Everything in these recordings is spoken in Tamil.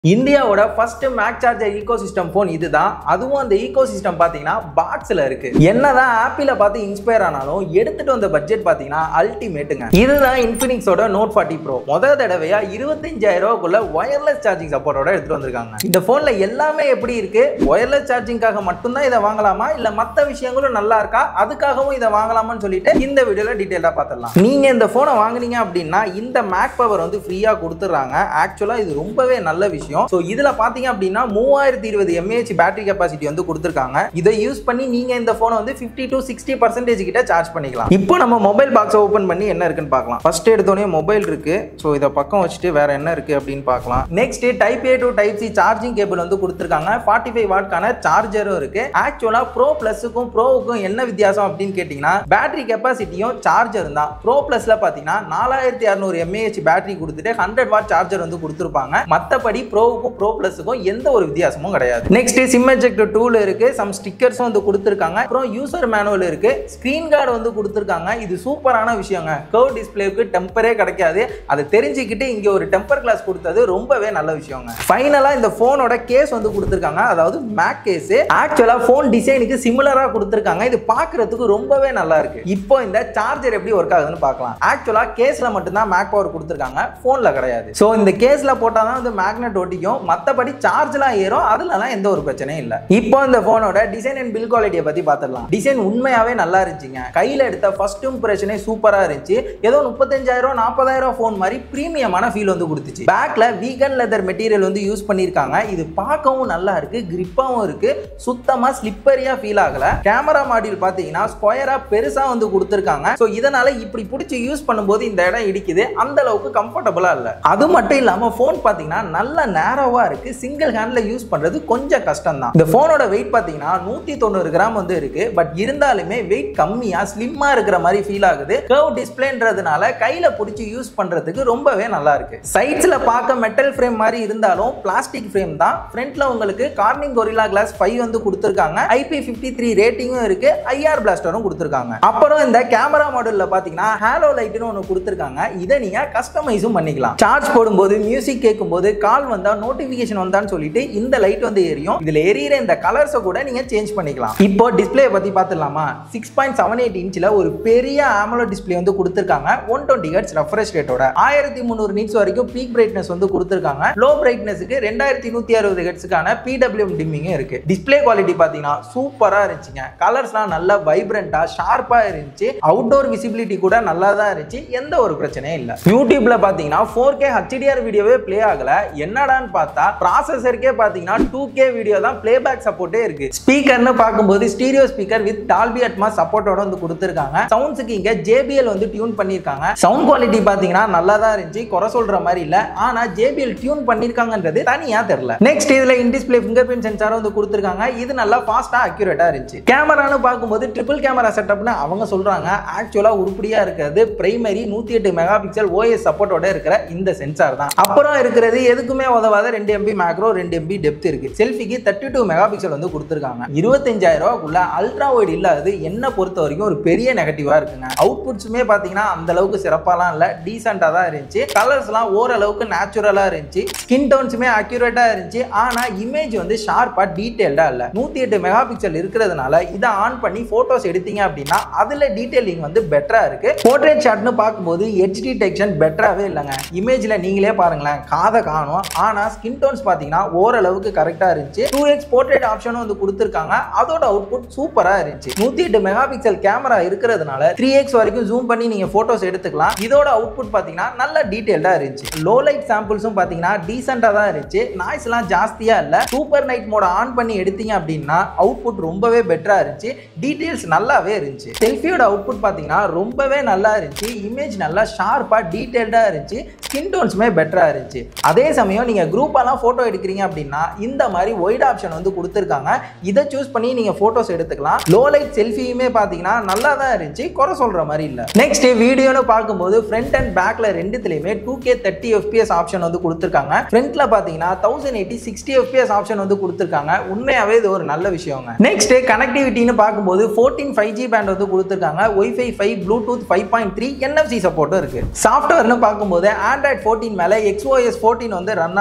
இந்தியாவோட first mag charger ecosystem phone இதுதான் அதுவும் அந்த ஈகோ சிஸ்டம் பார்த்தீங்கன்னா பாக்ஸில் இருக்கு என்னதான் ஆப்பிள பார்த்து இன்ஸ்பயர் ஆனாலும் எடுத்துட்டு வந்த பட்ஜெட் பார்த்தீங்கன்னா அல்டிமேட்டுங்க இதுதான் இன்ஃபினிக்ஸோட நோட் ஃபார்ட்டி ப்ரோ முதல் தடவையா இருபத்தஞ்சாயிரம் ரூபாய்க்குள்ள ஒயர்லெஸ் சார்ஜிங் சப்போர்ட்டோட எடுத்துட்டு வந்திருக்காங்க இந்த ஃபோன்ல எல்லாமே எப்படி இருக்கு ஒயர்லெஸ் சார்ஜிங்காக மட்டும்தான் இதை வாங்கலாமா இல்ல மற்ற விஷயங்களும் நல்லா இருக்கா அதுக்காகவும் இதை வாங்கலாமான்னு சொல்லிட்டு இந்த வீடியோல டீட்டெயிலாக பார்த்துடலாம் நீங்க இந்த ஃபோனை வாங்குனீங்க அப்படின்னா இந்த மேக் பவர் வந்து ஃப்ரீயா கொடுத்துட்றாங்க ஆக்சுவலா இது ரொம்பவே நல்ல விஷயம் ஸோ இதுல பாத்தீங்க அப்படின்னா மூவாயிரத்தி இருபது எம்ஏஹெச் பேட்டரி கெப்பாசிட்டி வந்து கொடுத்துருக்காங்க இதை யூஸ் பண்ணி நீங்க இந்த ஃபோனை வந்து ஃபிஃப்டி டு சிக்ஸ்டி பர்சன்டேஜ் கிட்ட சார்ஜ் பண்ணிக்கலாம் இப்போ நம்ம மொபைல் பாக்ஸை ஓப்பன் பண்ணி என்ன இருக்குன்னு பார்க்கலாம் ஃபர்ஸ்ட் எடுத்தோடனே மொபைல் இருக்கு ஸோ இதை பக்கம் வச்சுட்டு வேற என்ன இருக்கு அப்படின்னு பார்க்கலாம் next type A to type C charging cable வந்து கொடுத்துருக்காங்க ஃபார்ட்டி ஃபைவ் வாட்கான சார்ஜரும் இருக்கு ஆக்சுவலா ப்ரோ பிளஸுக்கும் ப்ரோவுக்கும் என்ன வித்தியாசம் அப்படின்னு கேட்டிங்கன்னா பேட்டரி கெப்பாசிட்டியும் சார்ஜர் தான் ப்ரோ பிளஸ்ல பார்த்தீங்கன்னா நாலாயிரத்தி இரநூறு எம்ஏஹெச் பேட்டரி கொடுத்துட்டு ஹண்ட்ரட் வாட் சார்ஜர் வந்து கொடுத்துருப்பாங்க மற்றபடி ப்ரோவுக்கும் ப்ரோ பிளஸுக்கும் எந்த ஒரு வித்தியாசமும் கிடையாது நெக்ஸ்ட் சிம் எஜெக்ட் டூல் இருக்கு சம் ஸ்டிக்கர்ஸும் வந்து கொடுத்துருக்காங்க அப்புறம் யூசர் மேனுவல் இருக்கு ஸ்கிரீன் கார்டு வந்து கொடுத்துருக்காங்க இது சூப்பரான விஷயங்க கர்வ் டிஸ்பிளேக்கு டெம்பரே கிடைக்காது அதை தெரிஞ்சுக்கிட்டு இங்க ஒரு டெம்பர் கிளாஸ் கொடுத்தது ரொம்பவே நல்ல விஷயங்க ஃபைனலா இந்த போனோட கேஸ் வந்து கொடுத்துருக்காங்க அதாவது மேக் கேஸ் ஆக்சுவலா போன் டிசைனுக்கு சிமிலரா கொடுத்துருக்காங்க இது பார்க்கிறதுக்கு ரொம்பவே நல்லா இருக்கு இப்போ இந்த சார்ஜர் எப்படி ஒர்க் ஆகுதுன்னு பார்க்கலாம் ஆக்சுவலா கேஸ்ல மட்டும்தான் மேக் பவர் கொடுத்துருக்காங்க போன்ல கிடையாது ஸோ இந்த கேஸ்ல போட்டால் தான் வந்து மேக்னெட் ஒட்டிக்கும் மற்றபடி சார்ஜ்லாம் ஏறும் அதுலலாம் எந்த ஒரு பிரச்சனையும் இல்லை இப்போ இந்த போனோட டிசைன் அண்ட் பில் குவாலிட்டியை பத்தி பார்த்துடலாம் டிசைன் உண்மையாவே நல்லா இருந்துச்சுங்க கையில எடுத்த ஃபர்ஸ்ட் இம்ப்ரெஷனே சூப்பரா இருந்துச்சு ஏதோ முப்பத்தஞ்சாயிரம் நாற்பதாயிரம் ஃபோன் மாதிரி பிரீமியமான ஃபீல் வந்து கொடுத்துச்சு பேக்ல வீகன் லெதர் மெட்டீரியல் வந்து யூஸ் பண்ணியிருக்காங்க இது பார்க்கவும் நல்லா இருக்கு கிரிப்பாவும் இருக்கு சுத்தமா ஸ்லிப்பரியா ஃபீல் ஆகல கேமரா மாடியூல் பாத்தீங்கன்னா ஸ்கொயரா பெருசா வந்து கொடுத்துருக்காங்க ஸோ இதனால இப்படி பிடிச்சி யூஸ் பண்ணும்போது இந்த இடம் இடிக்குது அந்த அளவுக்கு கம்ஃபர்டபுளா இல்ல அது மட்டும் இல்லாம ஃபோன் பாத்தீங்கன்னா நல்ல நேரோவா இருக்கு சிங்கிள் ஹேண்ட்ல யூஸ் பண்றது கொஞ்சம் கஷ்டம் தான் இந்த போனோட வெயிட் பாத்தீங்கன்னா நூத்தி தொண்ணூறு கிராம் வந்து இருக்கு பட் இருந்தாலுமே வெயிட் கம்மியா ஸ்லிம்மா இருக்கிற மாதிரி ஃபீல் ஆகுது கர்வ் டிஸ்பிளேன்றதுனால கையில பிடிச்சி யூஸ் பண்றதுக்கு ரொம்பவே நல்லா இருக்கு சைட்ஸ்ல பார்க்க மெட்டல் ஃப்ரேம் மாதிரி இருந்தாலும் பிளாஸ்டிக் ஃப்ரேம் தான் ஃப்ரண்ட்ல உங்களுக்கு கார்னிங் கொரில்லா கிளாஸ் ஃபைவ் வந்து கொடுத்துருக்காங்க ஐபி ஃபிஃப்டி த்ரீ ரேட்டிங்கும் இருக்கு ஐஆர் பிளாஸ்டரும் கொடுத்துருக்காங்க அப்புறம் இந்த கேமரா மாடல்ல பாத்தீங்கன்னா ஹேலோ லைட்னு ஒன்று கொடுத்துருக்காங்க இதை நீங்க கஸ்டமைஸும் பண்ணிக்கலாம் சார்ஜ் போடும்போது மியூசிக் கேட்கும்போது கால் வந்தா நோட்டிபிகேஷன் வந்தான்னு சொல்லிட்டு இந்த லைட் வந்து எரியும் இதுல எரியிற இந்த கலர்ஸை கூட நீங்க சேஞ்ச் பண்ணிக்கலாம் இப்போ டிஸ்பிளே பத்தி பார்த்துடலாமா சிக்ஸ் பாயிண்ட் செவன் எயிட் இன்ச்சில் ஒரு பெரிய AMOLED டிஸ்பிளே வந்து கொடுத்துருக்காங்க ஒன் டுவெண்ட்டி ஹெட்ஸ் ரெஃப்ரெஷ் ரேட்டோட ஆயிரத்தி முந்நூறு நிட்ஸ் வரைக்கும் பீக் பிரைட்னஸ் வந்து கொடுத்துருக்காங்க லோ பிரைட்னஸுக்கு ரெண்டாயிரத்தி நூத்தி அறுபது ஹெட்ஸுக்கான பிடபிள்யூஎம் டிம்மிங்கும் இருக்கு டிஸ்பிளே குவாலிட்டி பார்த்தீங்கன்னா சூப்பராக இருந்துச்சுங்க கலர்ஸ்லாம் நல்லா வைப்ரண்டா ஷார்ப்பாக இருந்துச்சு அவுட்டோர் விசிபிலிட்டி கூட நல்லா தான் இருந்துச்சு எந்த ஒரு பிரச்சனையும் இல்லை யூடியூப்ல பார்த்தீங்கன்னா ஃபோர் கே ஹச்டிஆர் வீடியோவே ப்ளே ஆகல என்னடான்னு பார்த்தா ப்ராசஸருக்கே பார்த்தீங்கன்னா டூ கே வீடியோ தான் பிளேபேக் சப்போர்ட்டே இருக்கு ஸ்பீக்கர்னு பார்க்கும்போது stereo speaker with Dolby Atmos சப்போர்ட்டோட வந்து கொடுத்துருக்காங்க சவுண்ட்ஸுக்கு இங்க ஜேபிஎல் வந்து டியூன் பண்ணியிருக்காங்க சவுண்ட் குவாலிட்டி பார்த்தீங்கன்னா நல்லா தான் இருந்துச்சு குறை சொல்ற மாதிரி இல்ல ஆனா ஜேபிஎல் டியூன் பண்ணிருக்காங்கன்றது தனியா தெரியல நெக்ஸ்ட் இதுல இன் டிஸ்பிளே ஃபிங்கர் பிரிண்ட் சென்சாரும் வந்து கொடுத்துருக்காங்க இது நல்லா ஃபாஸ்டா அக்யூரேட்டா இருந்துச்சு கேமரான்னு பார்க்கும்போது ட்ரிபிள் கேமரா செட்டப்னு அவங்க சொல்றாங்க ஆக்சுவலா உருப்படியா இருக்கிறது பிரைமரி நூத்தி எட்டு மெகா பிக்சல் ஓஎஸ் சப்போர்ட்டோட இருக்கிற இந்த சென்சார் தான் அப்புறம் இருக்கிறது எதுக்குமே உதவாத ரெண்டு எம்பி மேக்ரோ ரெண்டு எம்பி டெப்த் இருக்கு செல்ஃபிக்கு தேர்ட்டி டூ மெகா பிக்சல் வந்து கொடுத்துருக்காங்க இருபத்தஞ்சாயிரம் ரூபாய்க்குள்ள அல்ட்ரா ஒய்டு இல்லாதது என்ன பொறுத்த வரைக்கும் ஒரு பெரிய நெகட்டிவா இருக்குங்க அவுட்புட்ஸுமே பார்த்தீங்கன்னா அந்த அளவுக்கு சிறப்பாலாம் இல்லை டீசெண்டாக தான் இருந்துச்சு கலர்ஸ்லாம் ஓரளவுக்கு நேச்சுரலாக இருந்துச்சு ஸ்கின் டோன்ஸுமே அக்யூரேட்டாக இருந்துச்சு ஆனால் இமேஜ் வந்து ஷார்ப்பாக டீட்டெயில்டாக இல்லை நூற்றி எட்டு மெகா பிக்சல் இருக்கிறதுனால இதை ஆன் பண்ணி ஃபோட்டோஸ் எடுத்தீங்க அப்படின்னா அதில் டீட்டெயிலிங் வந்து பெட்டராக இருக்கு போர்ட்ரேட் ஷாட்னு பார்க்கும்போது ஹெச் டிடெக்ஷன் பெட்டராகவே இல்லைங்க இமேஜில் நீங்களே பாருங்களேன் காதை காணும் ஆனால் ஸ்கின் டோன்ஸ் பார்த்தீங்கன்னா ஓரளவுக்கு கரெக்டாக இருந்துச்சு டூ எக்ஸ் போர்ட்ரேட் ஆப்ஷனும் வந்து கொடுத்துருக்காங்க அதோட அவுட்புட் சூப்பராக இருந்துச்சு நூற்றி எட்டு மெகா பிக்சல் கேமரா இருக்கிறதுனால த்ரீ எக்ஸ் வரைக்கும் ஜூம் பண்ணி நீங்க போட்டோஸ் எடுத்துக்கலாம் இதோட அவுட்புட் பாத்தீங்கன்னா நல்ல டீடைல்டா இருந்துச்சு லோ லைட் சாம்பிள்ஸும் பாத்தீங்கன்னா டீசெண்டா தான் இருந்துச்சு நாய்ஸ்லாம் ஜாஸ்தியா இல்ல சூப்பர் நைட் மோட ஆன் பண்ணி எடுத்தீங்க அப்படின்னா அவுட்புட் ரொம்பவே பெட்டரா இருந்துச்சு டீடைல்ஸ் நல்லாவே இருந்துச்சு செல்ஃபியோட அவுட்புட் பாத்தீங்கன்னா ரொம்பவே நல்லா இருந்துச்சு இமேஜ் நல்லா ஷார்ப்பா டீடைல்டா இருந்துச்சு ஸ்கின் டோன்ஸுமே பெட்டரா இருந்துச்சு அதே சமயம் நீங்க குரூப்பாலாம் போட்டோ எடுக்கிறீங்க அப்படின்னா இந்த மாதிரி ஒயிட் ஆப்ஷன் வந்து கொடுத்துருக்காங்க இதை சூஸ் பண்ணி நீங்க போட்டோஸ் எடுத்துக்கலாம் லோ லைட் செல்ஃபியுமே பாத்தீங்கன்னா நல்லா தான் இருந்துச்சு குறை சொல்ற மாதிரி இல்ல நெக்ஸ்ட் வீடியோன்னு பார்க்கும்போது ஃப்ரண்ட் அண்ட் பேக்ல ரெண்டுத்துலயுமே two K thirty FPS option வந்து கொடுத்துருக்காங்க ஃப்ரண்ட்ல பாத்தீங்கன்னா thousand eighty sixty FPS option வந்து கொடுத்துருக்காங்க உண்மையாவே இது ஒரு நல்ல விஷயங்க நெக்ஸ்ட் கனெக்டிவிட்டின்னு பார்க்கும்போது ஃபோர்டீன் ஃபைவ் ஜி பேண்ட் வந்து கொடுத்துருக்காங்க WiFi five Bluetooth five point three NFC சப்போர்ட்டும் இருக்கு சாஃப்ட்வேர்னு பார்க்கும்போது ஆண்ட்ராய்ட் ஃபோர்டீன் மேல எக்ஸ்ஓஎஸ் ஃபோர்டீன் வந்து ரன் ஆகுது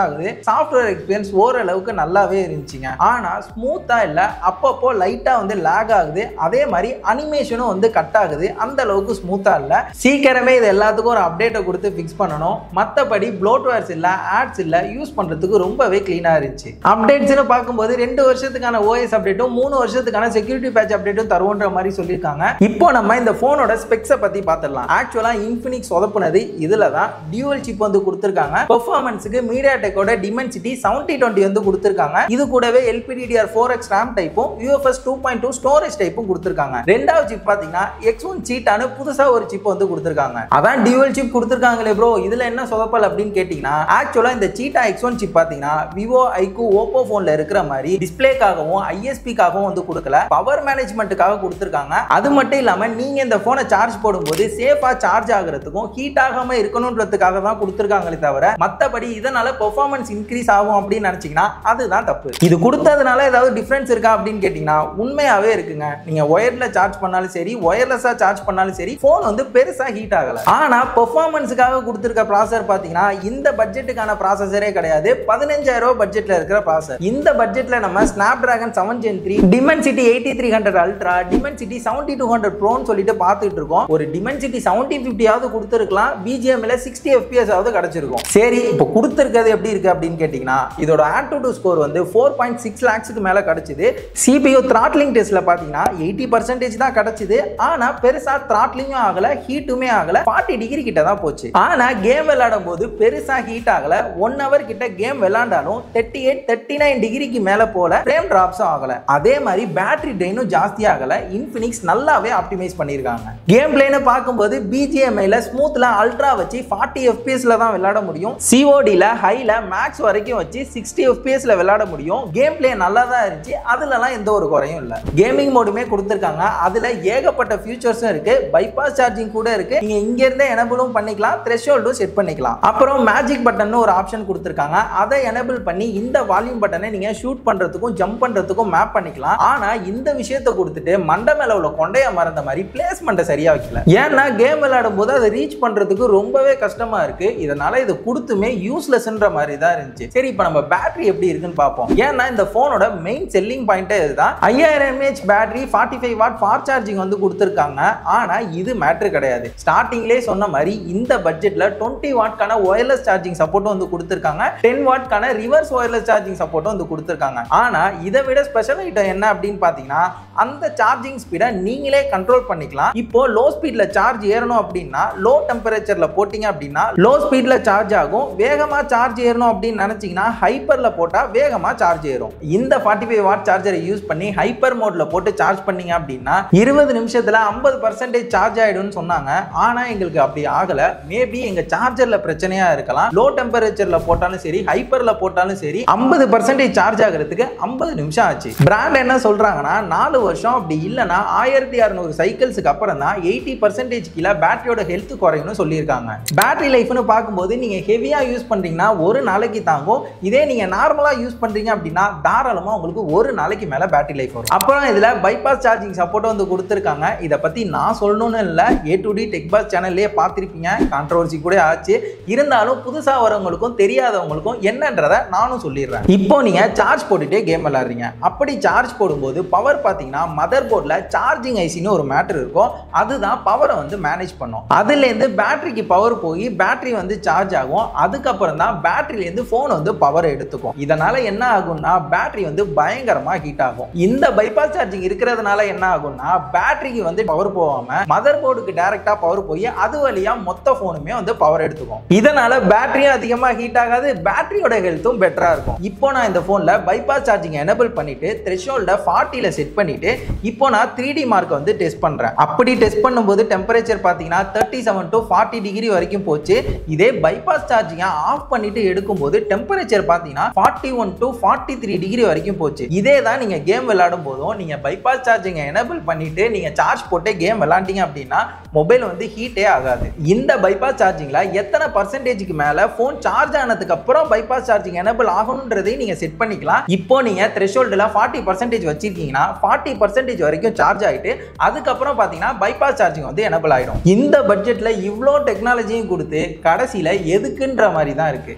ஆகுது சாஃப்ட்வேர் எக்ஸ்பீரியன்ஸ் ஓரளவுக்கு நல்லாவே இருந்துச்சுங்க ஆனா ஸ்மூத்தா இல்ல அப்பப்போ லைட்டா வந்து லேக் ஆகுது அதே மாதிரி அனிமேஷனும் வந்து கட் ஆகுது அந்த அளவுக்கு ஸ்மூத்தா இல்ல சீக்கிரமே இது எல்லாத்துக்கும் ஒரு அப்டேட்டை கொடுத்து ஃபிக்ஸ் பண்ணணும் மற்றபடி ப்ளோட்வேர்ஸ் இல்ல ஆட்ஸ் இல்ல யூஸ் பண்றதுக்கு ரொம்பவே கிளீனா இருந்துச்சு அப்டேட்ஸ்னு பார்க்கும்போது ரெண்டு வருஷத்துக்கான ஓஎஸ் அப்டேட்டும் மூணு வருஷத்துக்கான செக்யூரிட்டி பேட்ச் அப்டேட்டும் தருவோன்ற மாதிரி சொல்லியிருக்காங்க இப்போ நம்ம இந்த போனோட ஸ்பெக்ஸை பத்தி பார்த்துடலாம் ஆக்சுவலா இன்ஃபினிக்ஸ் சொதப்புனது இதுல தான் டியூவல் சிப் வந்து கொடுத்துருக்காங்க பெர்ஃபார்மன்ஸுக்கு மீடியா டெக்கோட டிமென்சிட்டி செவன்டி டுவெண்ட்டி வந்து கொடுத்துருக்காங்க இது கூடவே எல்பிடிஆர் ஃபோர் எக்ஸ் ரேம் டைப்பும் UFS two point two storage டைப்பும் கொடுத்துருக்காங்க ரெண்டாவது சிப் பார்த்தீங்கன்னா எக்ஸ் ஒன் சீட்டானு புதுசா ஒரு சிப் வந்து கொடுத்துருக்காங்க அதான் டியூவல் சிப் கொடுத்துருக்காங்களே ப்ரோ இதுல என்ன சொதப்பல் அப்படின்னு கேட்டீங்கன்னா ஆக்சுவலா இந்த சீட்டா எக்ஸ் ஒன் சிப் பார்த்தீங்கன்னா விவோ ஐக்கு ஓப்போ போன்ல இருக்கிற மாதிரி டிஸ்பிளேக்காகவும் ஐஎஸ்பிக்காகவும் வந்து கொடுக்கல பவர் மேனேஜ்மெண்ட்டுக்காக கொடுத்துருக்காங்க அது மட்டும் இல்லாம நீங்க இந்த போனை சார்ஜ் போடும்போது சேஃபா சார்ஜ் ஆகுறதுக்கும் ஹீட் ஆகாம இருக்கணுன்றதுக்காக தான் கொடுத்துருக்காங்களே தவிர மத்தபடி இதனால பெர்ஃபார்மன்ஸ் இன்க்ரீஸ் ஆகும் அப்படின்னு நினைச்சீங்கன்னா அதுதான் தப்பு இது கொடுத்ததுனால ஏதாவது டிஃபரன்ஸ் இருக்கா அப்படின்னு கேட்டீங்கன்னா உண்மையாவே இருக்குங்க நீங்க ஒயர்ல சார்ஜ் பண்ணாலும் சரி ஒயர்லெஸ்ஸா சார்ஜ் பண்ணாலும் சரி போன் வந்து பெருசா ஹீட் ஆகல ஆனா பெர்ஃபார்மன்ஸுக்காக கொடுத்துருக்க ப்ராசர் பாத்தீங்கன்னா இந்த பட்ஜெட்டுக்கான ப்ராசஸரே கிடையாது பதினஞ்சாயிரம் ரூபாய் பட்ஜெட்ல இருக்கிற ப்ராசர் இந்த பட்ஜெட்ல நம்ம Snapdragon seven Gen three Dimensity eighty three hundred ultra Dimensity seventy two hundred ப்ரோன்னு சொல்லிட்டு பார்த்துட்டு இருக்கோம் ஒரு டிமென்சிட்டி செவன்டி ஃபிஃப்டியாவது கொடுத்துருக்கலாம் பிஜிஎம்ல சிக்ஸ்டி எஃபிஎஸ் ஆவது கிடைச்சிருக்கும் சரி இப்போ கொடுத்துருக்கிறது எப்படி இருக்கு அப்படின்னு கேட்டிங்கன்னா இதோட ஆட் டு ஸ்கோர் வந்து ஃபோர் பாயிண்ட் சிக்ஸ் லேக்ஸுக்கு மேலே கிடைச்சிது சிபியூ த்ராட்லிங் டெஸ்ட்ல பார்த்தீங்கன்னா எயிட்டி பர்சன்டேஜ் தான் கிடைச்சிது ஆனால் பெருசா த்ராட்லிங்கும் ஆகல ஹீட்டுமே ஆகல ஃபார்ட்டி டிகிரி கிட்ட தான் போச்சு ஆனால் கேம் விளையாடும் போது பெருசா ஹீட் ஆகல ஒன் ஹவர் கிட்ட கேம் விளையாண்டாலும் தேர்ட்டி எயிட் தேர்ட்டி நைன் டிகிரிக்கு மேலே போல ஃப்ரேம் டிராப்ஸும் ஆகல அதே மாதிரி பேட்டரி ட்ரெயினும் ஜாஸ்தி ஆகல இன்ஃபினிக்ஸ் நல்லாவே ஆப்டிமைஸ் பண்ணியிருக்காங்க கேம் பிளேன்னு பார்க்கும்போது பிஜிஎம்ஐல ஸ்மூத்ல அல்ட்ரா வச்சு ஃபார்ட்டி எஃபிஎஸ்ல தான் விளையாட முடியும் சிஓடியில் ஹைல மேக்ஸ் வரைக்கும் வச்சு சிக்ஸ்டி எஃபிஎஸ்ல விளையாட முடியும் கேம் பிளே நல்லா தான் இருந்துச்சு அதுலலாம் எந்த ஒரு குறையும் இல்லை கேமிங் மோடுமே கொடுத்துருக்காங்க அதுல ஏகப்பட்ட ஃபியூச்சர்ஸும் இருக்கு பைபாஸ் சார்ஜிங் கூட இருக்கு நீங்க இங்க இருந்தே எனபிளும் பண்ணிக்கலாம் த்ரெஷோல்டும் செட் பண்ணிக்கலாம் அப்புறம் மேஜிக் பட்டன் ஒரு ஆப்ஷன் கொடுத்துருக்காங்க அதை எனபிள் பண்ணி இந்த வால்யூம் பட்டனை நீங்க ஷூட் பண்றதுக்கும் ஜம்ப் பண்றதுக்கும் மேப் பண்ணிக்கலாம் ஆனா இந்த விஷயத்தை கொடுத்துட்டு மண்டை மேல உள்ள கொண்டைய மறந்த மாதிரி பிளேஸ்மெண்ட்டை சரியா வைக்கல ஏன்னா கேம் விளையாடும் போது அதை ரீச் பண்றதுக்கு ரொம்பவே கஷ்டமா இருக்கு இதனால இது கொடுத்துமே யூஸ்லெஸ்ன்ற மாதிரி தான் இருந்துச்சு சரி இப்போ நம்ம பேட்டரி எப்படி இருக்குன்னு பார்ப்போம் ஏன்னா இந்த போனோட மெயின் செல்லிங் பாயிண்டே இதுதான் ஐயாயிரம் MAH battery forty five watt for charging வந்து கொடுத்துருக்காங்க ஆனா இது மேட்ரு கிடையாது ஸ்டார்டிங்லேயே சொன்ன மாதிரி இந்த பட்ஜெட்ல டுவெண்ட்டி வாட்கான ஒயர்லெஸ் சார்ஜிங் சப்போர்ட்டும் வந்து கொடுத்துருக்காங்க டென் வாட்கான ரிவர்ஸ் ஒயர்லெஸ் சார்ஜிங் சப்போர்ட்டும் வந்து கொடுத்துருக்காங்க ஆனா இதை விட ஸ்பெஷல் ஐட்டம் என்ன அப்படின்னு பார்த்தீங்கன்னா அந்த சார்ஜிங் ஸ்பீடை நீங்களே கண்ட்ரோல் பண்ணிக்கலாம் இப்போ லோ ஸ்பீட்ல சார்ஜ் ஏறணும் அப்படின்னா லோ டெம்பரேச்சர்ல போட்டீங்க அப்படின்னா லோ ஸ்பீட்ல சார்ஜ் ஆகும் வேகமா சார்ஜ் ஏறணும் அப்படின்னு நினைச்சீங்கன்னா ஹைப்பர்ல போட்டா வேகமா சார்ஜ் ஏறும் இந்த ஃபார்ட்டி ஃபைவ் வாட் சார்ஜரை யூஸ் பண்ணி ஹைப்பர் மோட்ல போட்டு சார்ஜ் பண்ணீங்க அப்படின்னா இருபது நிமிஷத்துல ஐம்பது பர்சன்டேஜ் சார்ஜ் ஆயிடும்னு சொன்னாங்க ஆனா எங்களுக்கு அப்படி ஆகல மேபி எங்க சார்ஜர்ல பிரச்சனையா இருக்கலாம் லோ டெம்பரேச்சர்ல போட்டாலும் சரி ஹைப்பர்ல போட்டாலும் சரி ஐம்பது பர்சன்டேஜ் சார்ஜ் ஆகிறதுக்கு ஐம்பது நிமிஷம் ஆச்சு பிராண்ட் என்ன சொல்றாங்கன்னா நாலு வருஷம் அப்படி இல்லைன்னா ஆயிரத்தி அறுநூறு சைக்கிள்ஸுக்கு அப்புறம் தான் எயிட்டி பர்சன்டேஜ் கீழே பேட்டரியோட ஹெல்த் குறையும்னு சொல்லியிருக்காங்க பேட்டரி லைஃப்னு பார்க்கும்போது நீங்க ஹெவியா யூஸ் பண்றீங்கன்னா ஒரு நாளைக்கு தாங்கும் இதே நீங்க நார்மலா யூஸ் பண்றீங்க அப்படின்னா தாராளமா உங்களுக்கு ஒரு நாளைக்கு மேல பேட்டரி லைஃப் வரும் அப்புறம் இதுல பைபாஸ் சார்ஜிங் சப்போர்ட் வந்து கொடுத்துருக்காங்க இதை பத்தி நான் சொல்லணும்னு இல்லை A to D tech boss சேனல்லே பார்த்துருப்பீங்க கான்ட்ரவர்சி கூட ஆச்சு இருந்தாலும் புதுசா வரவங்களுக்கும் தெரியாதவங்களுக்கும் என்னன்றதை நானும் சொல்லிடுறேன் இப்போ நீங்க சார்ஜ் போட்டுட்டே கேம் விளையாடுறீங்க அப்படி சார்ஜ் போடும்போது பவர் பார்த்தீங்கன்னா மதர் போர்டில் சார்ஜிங் ஐசின்னு ஒரு மேட்டர் இருக்கும் அதுதான் பவரை வந்து மேனேஜ் பண்ணும் அதுலேருந்து பேட்டரிக்கு பவர் போய் பேட்டரி வந்து சார்ஜ் ஆகும் அதுக்கப்புறம் தான் பேட்டரியிலேருந்து ஃபோன் வந்து பவர் எடுத்துக்கும் இதனால என்ன ஆகும்னா பேட்டரி வந்து பயங்கரமா ஹீட் ஆகும் இந்த பைபாஸ் சார்ஜிங் இருக்கிறதுனால என்ன ஆகும்னா பேட்டரிக்கு வந்து பவர் போகாம மதர் போர்டுக்கு டைரக்டா பவர் போய் அது வழியா மொத்த ஃபோனுமே வந்து பவர் எடுத்துக்கும் இதனால பேட்டரியும் அதிகமா ஹீட் ஆகாது பேட்டரியோட ஹெல்த்தும் பெட்டரா இருக்கும் இப்போ நான் இந்த ஃபோன்ல பைபாஸ் சார்ஜிங் எனபிள் பண்ணிட்டு த்ரெஷோல்ட ஃபார்ட்டியில் செட் பண்ணிட்டு இப்போ நான் த்ரீ டி மார்க் வந்து டெஸ்ட் பண்றேன் அப்படி டெஸ்ட் பண்ணும்போது டெம்பரேச்சர் பார்த்தீங்கன்னா thirty seven to forty degree வரைக்கும் போச்சு இதே பைபாஸ் சார்ஜிங்கை ஆஃப் பண்ணிட்டு எடுக்கும்போது டெம்பரேச்சர் பார்த்தீங்கன்னா forty one to forty three degree வரைக்கும் போச்சு இதே தான் நீங்க கேம் விளையாடும் போதும் நீங்க பைபாஸ் சார்ஜிங்கை எனபிள் பண்ணிட்டு நீங்க சார்ஜ் போட்டு கேம் விளையாண்டீங்க அப்படின்னா மொபைல் வந்து ஹீட்டே ஆகாது இந்த பைபாஸ் சார்ஜிங்ல எத்தனை பர்சன்டேஜ்க்கு மேல ஃபோன் சார்ஜ் ஆனதுக்கு அப்புறம் பைபாஸ் சார்ஜிங் எனபிள் ஆகணுன்றதையும் நீங்க செட் பண்ணிக்கலாம் இப்போ நீங்க த்ரெஷோல்டில் ஃபார்ட்டி பர்சன்டேஜ் வச்சிருக்கீங்கன்னா ஃபார்ட்டி பர்சன்டேஜ் வரைக்கும் சார்ஜ் ஆகிட்டு அதுக்கப்புறம் பார்த்தீங்கன்னா பைபாஸ் சார்ஜிங் வந்து எனபிள் ஆகிடும் இந்த பட்ஜெட்டில் இவ்வளோ டெக்னாலஜியும் கொடுத்து கடைசியில் எதுக்குன்ற மாதிரி தான் இருக்கு இவ்வளோ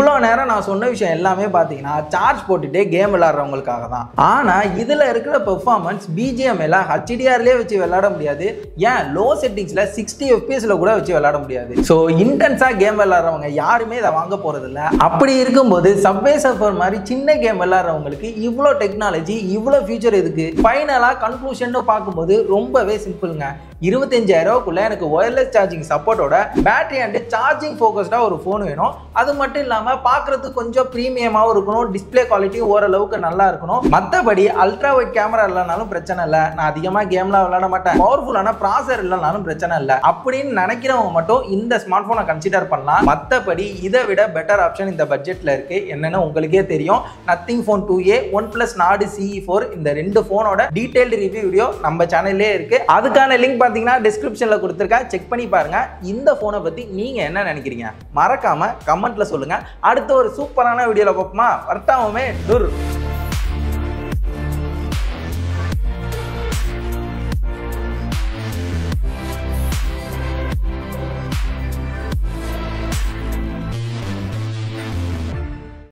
இவ்வளோ நேரம் நான் சொன்ன விஷயம் எல்லாமே பார்த்தீங்கன்னா சார்ஜ் போட்டுட்டே கேம் விளையாடுறவங்களுக்காக தான் ஆனால் இதில் இருக்கிற பெர்ஃபார்மன்ஸ் பிஜிஎம்ல ஹச்டிஆர்லேயே வச்சு விளையாட முடியாது ஏன் லோ செட்டிங்ஸில் சிக்ஸ்டி எஃபிஎஸ்ல கூட வச்சு விளையாட முடியாது ஸோ இன்டென்ஸாக கேம் விளையாடுறவங்க யாருமே இதை வாங்க போகிறதில்ல அப்படி இருக்கும்போது சப்வே சர்ஃபர் மாதிரி சின்ன கேம் விளையாடுறவங்களுக்கு இவ்வளோ டெக்னாலஜி இவ்வளோ ஃபியூச்சர் இருக்கு ஃபைனலாக கன்க்ளூஷன் பார்க்கும்போது ரொம்பவே சிம்பிளுங்க இருபத்தஞ்சாயிரம் ரூபாய்க்குள்ள எனக்கு ஒயர்லெஸ் சார்ஜிங் சப்போர்ட்டோட பேட்டரி அண்ட் சார்ஜிங் ஃபோக்கஸ்டாக ஒரு ஃபோன் வேணும் அது மட்டும் இல்லாமல் பார்க்குறதுக்கு கொஞ்சம் ப்ரீமியமாகவும் இருக்கணும் டிஸ்பிளே குவாலிட்டி ஓரளவுக்கு நல்லா இருக்கணும் மற்றபடி அல்ட்ரா வைட் கேமரா இல்லைனாலும் பிரச்சனை இல்லை நான் அதிகமாக கேம்லாம் விளையாட மாட்டேன் பவர்ஃபுல்லான ப்ராசர் இல்லைனாலும் பிரச்சனை இல்லை அப்படின்னு நினைக்கிறவங்க மட்டும் இந்த ஸ்மார்ட் ஃபோனை கன்சிடர் பண்ணலாம் மற்றபடி இதை விட பெட்டர் ஆப்ஷன் இந்த பட்ஜெட்டில் இருக்கு என்னன்னு உங்களுக்கே தெரியும் nothing phone two A one plus Nord CE four இந்த ரெண்டு ஃபோனோட டீடைல்டு ரிவ்யூ வீடியோ நம்ம சேனல்லே இருக்கு அதுக்கான லிங்க் பார்த்தீங்கன்னா டிஸ்கிரிப்ஷனில் கொடுத்துருக்கேன் செக் பண்ணி பாருங்க இந்த ஃபோனை பற்றி நீங்கள் என்ன நினைக்கிறீங்க மறக்காம கமெண்ட்ல சொல்லுங்க அடுத்த ஒரு சூப்பரான வீடியோவில் பார்ப்போமா வர்த்தாமே டூர்